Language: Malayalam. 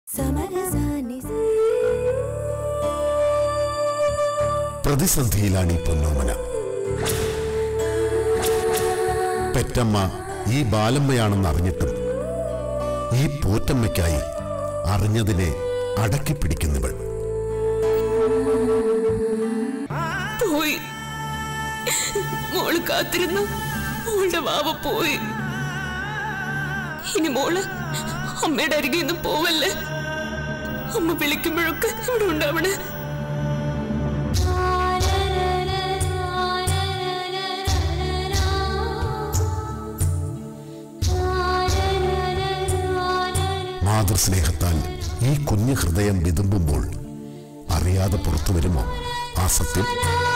പ്രതിസന്ധിയിലാണ് ഈ പൊന്നോമന പെറ്റമ്മ ഈ ബാലമ്മയാണെന്ന് അറിഞ്ഞിട്ടും ഈ പോറ്റമ്മയ്ക്കായി അറിഞ്ഞതിനെ അടക്കി പിടിക്കുന്നവൾ പോയി മോള് കാത്തിരുന്നു മോളുടെ വാവ പോയി ഇനി മോള് അമ്മയുടെ അരികെ നിന്ന് പോവല്ലേ അമ്മ വിളിക്കുമ്പോഴൊക്കെ ഇവിടെ ഉണ്ടാവണേ മാതൃസ്നേഹത്താൽ ഈ കുഞ്ഞു ഹൃദയം വിതുമ്പുമ്പോൾ അറിയാതെ പുറത്തു വരുമോ ആ സത്യം